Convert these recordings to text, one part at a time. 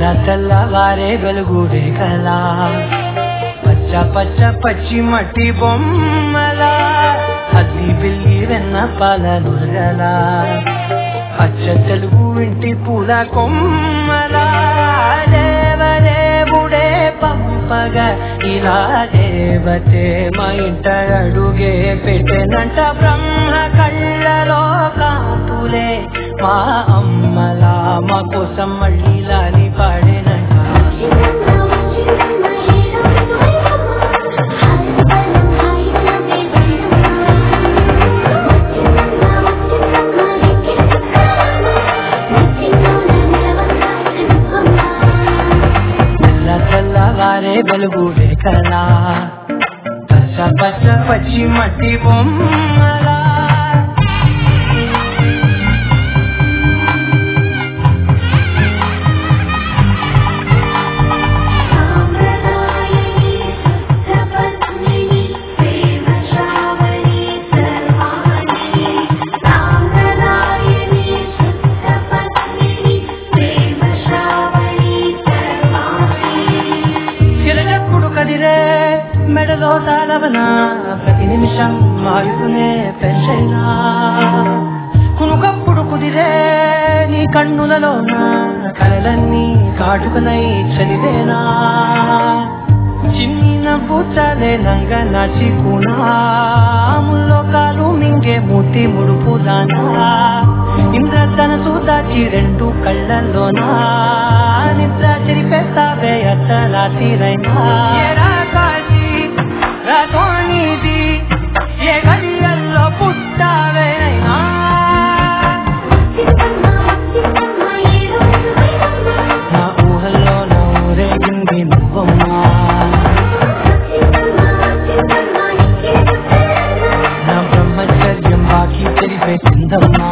తెల్లవారే వెలుగు రేఖలా పచ్చ పచ్చ పచ్చి మట్టి బొమ్మలా అల్లి పిల్లి వెన్న పాల నురగలా అచ్చ తెలుగు ఇంటి పూల కొమ్మలా దేవదేవుడే పంపగా ఇలా దేవతే మా ఇంట అడుగే పెట్టెనంట బ్రహ్మ కళ్ళలో కాపులే మా అమ్మలా మా కోసం మళ్ళీ లాలి పాడేనంట చిన్న చిన్న ఏదో హాయి హాయి నవ్వే తెల్ల తెల్లవారే వెలుగు రేఖలా పచ్చ పచ్చ పచ్చి మట్టి బొమ్మలా సామ్రదాయని సప్తపత్నిని ప్రేమ శ్రావణి సర్వాణి సామ్రదాయని సప్తపత్నిని ప్రేమ శ్రావణి సర్వాణి చిలకప్పుడు కదిరే మెడలో తాళవన ప్రతి నిమిషం మాయుకునే పెంచైనా కునుకప్పుడు కుదిరే నీ కన్నులలోన కలలన్నీ కాటుకనై చదివేనా చిన్న పూచాలే నంగ నాచికునాముల్లో కాలు మింగే మూతి ముడుపు దానా ఇంద్రధనసు దాచి రెండు కళ్ళల్లోనా నిద్ర చెరిపేస్తావే అత్తలా తీరైనా ఎరా కాశీ రథోనిది ఏ గడియల్లో పుట్టావేనైనా చిన్నమ్మ చిన్నమ్మ ఏదో నా ఊహల్లో నా ఊరేగింది నువ్వమ్మా చిన్నమ్మ చిన్నమ్మ నీకేదో నా బ్రహ్మచర్యం బాకీ తెలిపే కిందమ్మా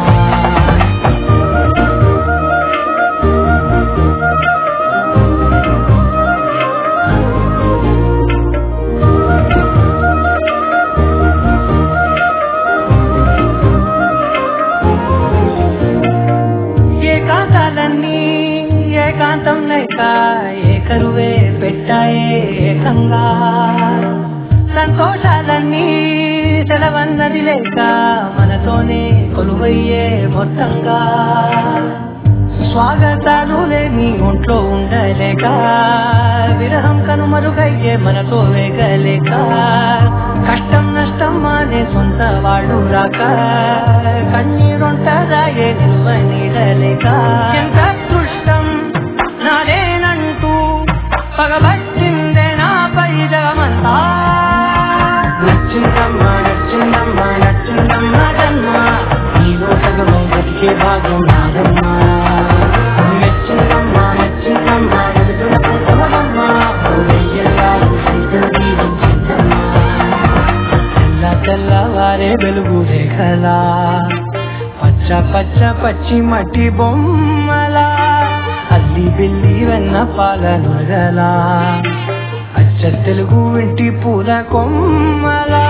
ఏకాంతాలన్నీ ఏకాంతం లేక ఏకరువే పెట్టాయే ఏకంగా సంతోషాలన్నీ సెలవన్నది లేక మనతోనే కొలువయ్యే మొత్తంగా స్వాగతాలు లేని ఒంట్లో ఉండలేక విరహం కనుమరుగయ్యే మనతో వేగలేక కష్టం నష్టం మానే సొంత వాళ్ళు రాక కన్నీరుంటదాయే నిల్వ నీడలేక ఎంత దృష్టం నాదేనంటూ పగబట్టిందే నాపై జగమంతా నచ్చిందమ్మా నచ్చిందమ్మా నచ్చిందమ్మా జన్మ నీలో సగమై బతికే భాగం నాదమ్మా నచ్చిందమ్మా నచ్చిందమ్మా ఎదుగుల పుట్టమమ్మా వెయ్యల్లాగు సైకిల్ దీవించిందమ్మా తెల్ల తెల్లవారే వెలుగు రేఖలా పచ్చ పచ్చ పచ్చి మట్టి బొమ్మలా అల్లి బిల్లి వెన్న పాల నొరలా అచ్చ తెలుగు ఇంటి పూల కొమ్మలా